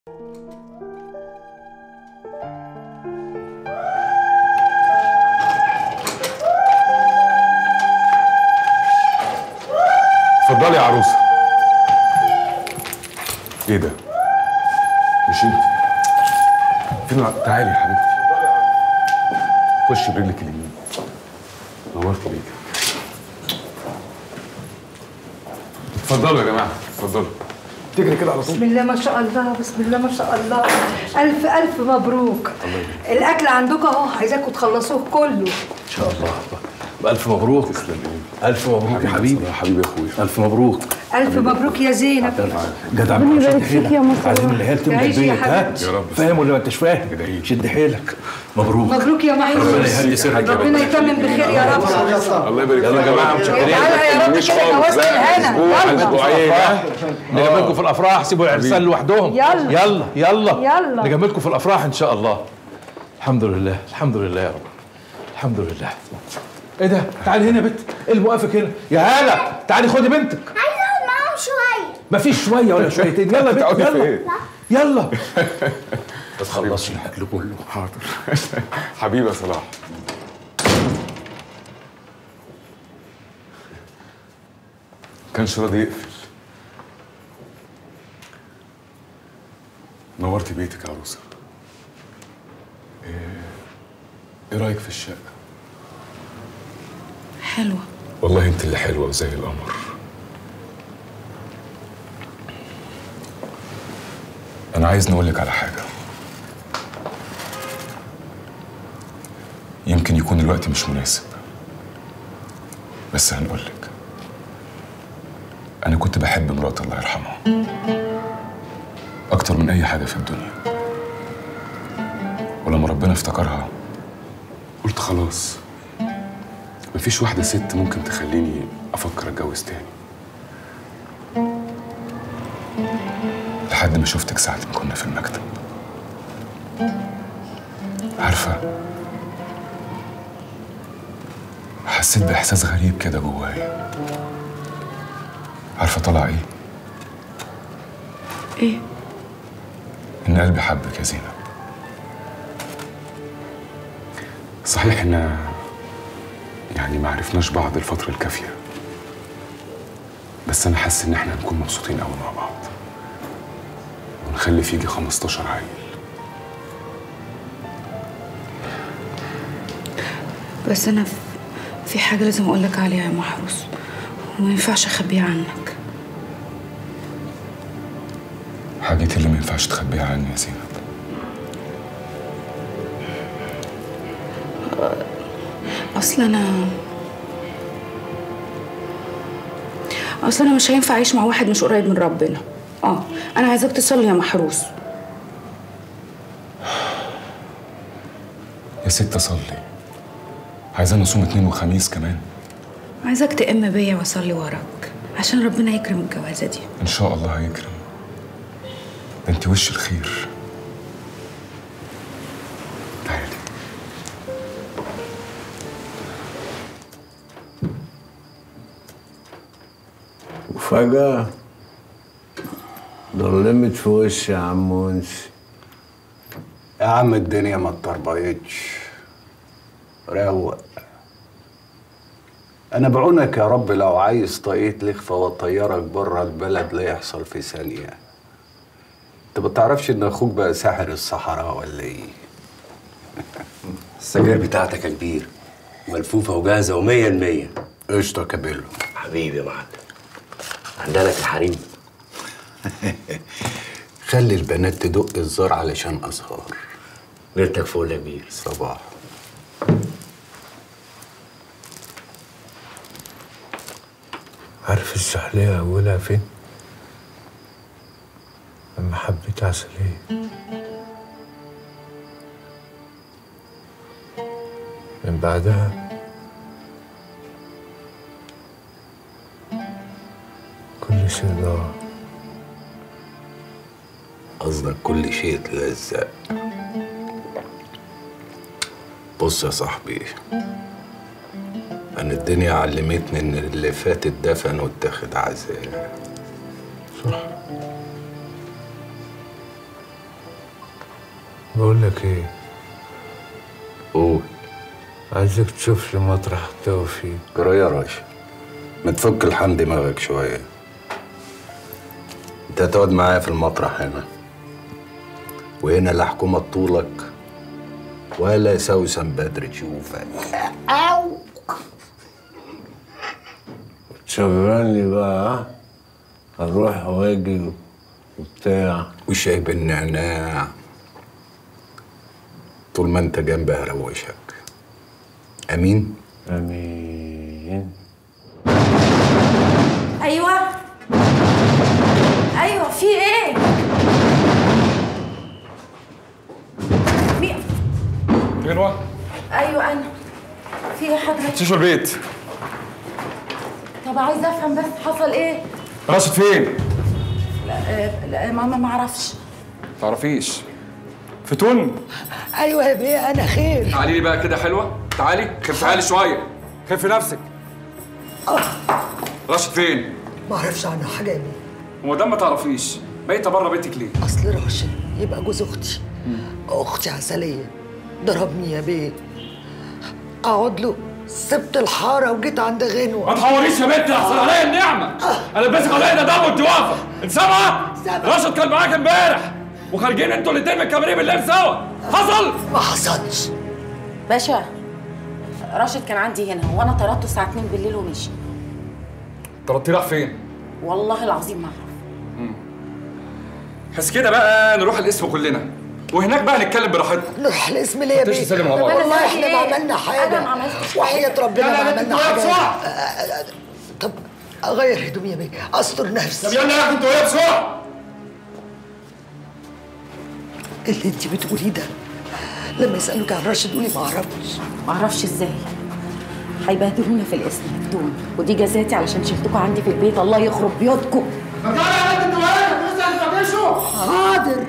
اتفضلي يا عروسه ايه ده مش انت فين الع- تعالي يا حبيبتي خشي برجلك اليمين نورت بيك اتفضلوا يا جماعه اتفضلوا تجري كده على طول بسم الله ما شاء الله بسم الله ما شاء الله ألف ألف مبروك الأكل عندكم أهو عايزاكم تخلصوه كله ان شاء الله الف مبروك تسلم الف مبروك يا حبيبي يا حبيبي يا اخويا الف مبروك ألف مبروك يا زينب جدع ربنا شد يبارك فيك حيلك. يا مصطفى. عايزين العيال تملى تعيش يا البيت ها حبيبتي. يا رب. فاهم ولا ما انتش فاهم ادعي. شد حيلك مبروك مبروك يا ربنا معين يهدي سرك يا ربنا رب يتمم بخير يا رب الله يبارك يلا يا جماعه متشكرين تعالى يا رب مش كده خالص جوازة لا الهنا اسبوع يلا اسبوعين ها نجملكم في الافراح سيبوا العرسان لوحدهم يلا. يلا يلا يلا. نجملكم في الافراح ان شاء الله الحمد لله الحمد لله يا رب الحمد لله ايه ده تعالي هنا يا بنت ايه اللي موقفك هنا يا هاله تعالي خدي بنتك عايزه اقعد معاهم شويه مفيش شويه ولا شويتين يلا يا بنت تقعدي يلا فين؟ يلا بس خلصي الاكل كله حاضر حبيبي يا صلاح كانش راضي يقفل نورتي بيتك يا عروسه ايه ايه رايك في الشقه حلوة والله انت اللي حلوه وزي القمر انا عايز نقولك على حاجه يمكن يكون الوقت مش مناسب بس هنقولك انا كنت بحب مرات الله يرحمها اكتر من اي حاجه في الدنيا ولما ربنا افتكرها قلت خلاص مفيش واحدة ست ممكن تخليني أفكر أتجوز تاني لحد ما شفتك ساعة ما كنا في المكتب عارفة حسيت بإحساس غريب كده جوايا عارفة طلع إيه؟ ايه إن قلبي حبك يا زينب صحيح إن يعني ما عرفناش بعض الفترة الكافية بس أنا حاسس إن إحنا هنكون مبسوطين أوي مع بعض ونخلي فيجي 15 عيل بس انا في- في حاجة لازم اقول لك عليها يا محروس وما ينفعش اخبيها عنك حاجتي اللي ما ينفعش تخبيها عني يا زينب اصل انا اصل انا مش هينفع اعيش مع واحد مش قريب من ربنا اه انا عايزاك تصلي يا محروس يا ست صلي عايزاني أصوم اتنين وخميس كمان عايزاك تأم بيا واصلي وراك عشان ربنا يكرم الجوازة دي إن شاء الله هيكرم ده أنت وش الخير تعالي وفجأة ضلمت في وشي يا عم ونسي يا عم الدنيا ما اتطربقتش روق انا بعونك يا رب لو عايز طاقية لخفة واطيرك بره البلد لا يحصل في ثانية انت ما تعرفش ان اخوك بقى ساحر الصحراء ولا ايه السجاير بتاعتك يا كبير ملفوفة وجاهزة ومية المية قشطة يا كابيلو حبيبي يا معلم عندنا لك الحريم خلي البنات تدق الزار علشان ازهار ليلتك فول يا كبير صباح عارف السحلية أولها فين؟ لما حبيت عسلية من بعدها كل شيء ضاع قصدك كل شيء اتلزق بص يا صاحبي انا الدنيا علمتني ان اللي فات اتدفن واتاخد عزاء صح بقول لك ايه قول عايزك تشوف لي مطرح توفيق جرى يا راشد ما تفك الحن دماغك شوية انت هتقعد معايا في المطرح هنا وهنا لا حكومة طولك ولا سوسن بدر تشوفك تشغلني بقى ها؟ اروح واجي وبتاع وشاي بالنعناع طول ما انت جنبي هروشك امين امين ايوه ايوه في ايه مين غنوة ايوه انا في ايه حضرتك تشوف البيت طب عايزه افهم بس حصل ايه راشد فين؟ آه، لا ماما ما اعرفش تعرفيش فتون ايوه يا بيه انا خير تعالي لي بقى كده حلوة تعالي خفي حالي شوية خفي نفسك راشد فين؟ ما اعرفش عنه حاجه يا بيه وما دام ما تعرفيش بقيت بره بيتك ليه؟ اصل راشد يبقى جوز اختي اختي عسليه ضربني يا بيه اقعد له سبت الحاره وجيت عند ما غنوه تحوريش يا بنت احسن عليا النعمة انا لبسك عليا ده دم وانت واقفة انت سامعة؟ سامعة. راشد كان معاك امبارح وخارجين انتوا الاتنين من الكباريه بالليل سوا حصل؟ ما حصلش باشا راشد كان عندي هنا وانا طردته الساعه 2 بالليل ومشي طردتيه راح فين؟ والله العظيم ما اعرف بس كده بقى نروح القسم كلنا وهناك بقى نتكلم براحتنا نروح الاسم ليه يا تمشي بيه سلم مع بعض. والله أنا احنا إيه؟ ما عملنا حاجه أنا ما عملتش وحياه ربنا لا، لا، ما لا، عملنا أنت حاجه بسرعة. آه، آه، آه، طب اغير هدومي يا بيه استر نفسي طب يلا يا اخي انتوا ايه بسرعه اللي انت بتقوليه ده لما يسالوك عن راشد قولي ما اعرفش ما اعرفش ازاي هيبهدلونا في الاسم بدون ودي جزاتي علشان شلتكم عندي في البيت الله يخرب بيوتكم طب تعالى يا بنت انتوا ايه لسه هتفرشوا حاضر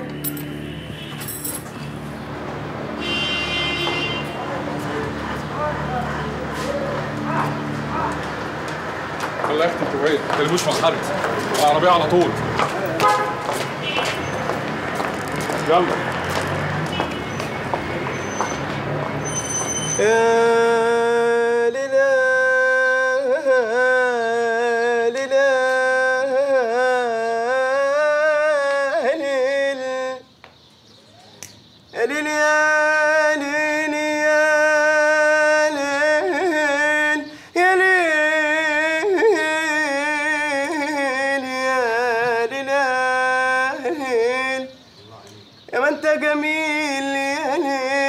الله يختم انتوا ايه ما تلموش مع حد العربيه على طول يلا يا ما انت جميل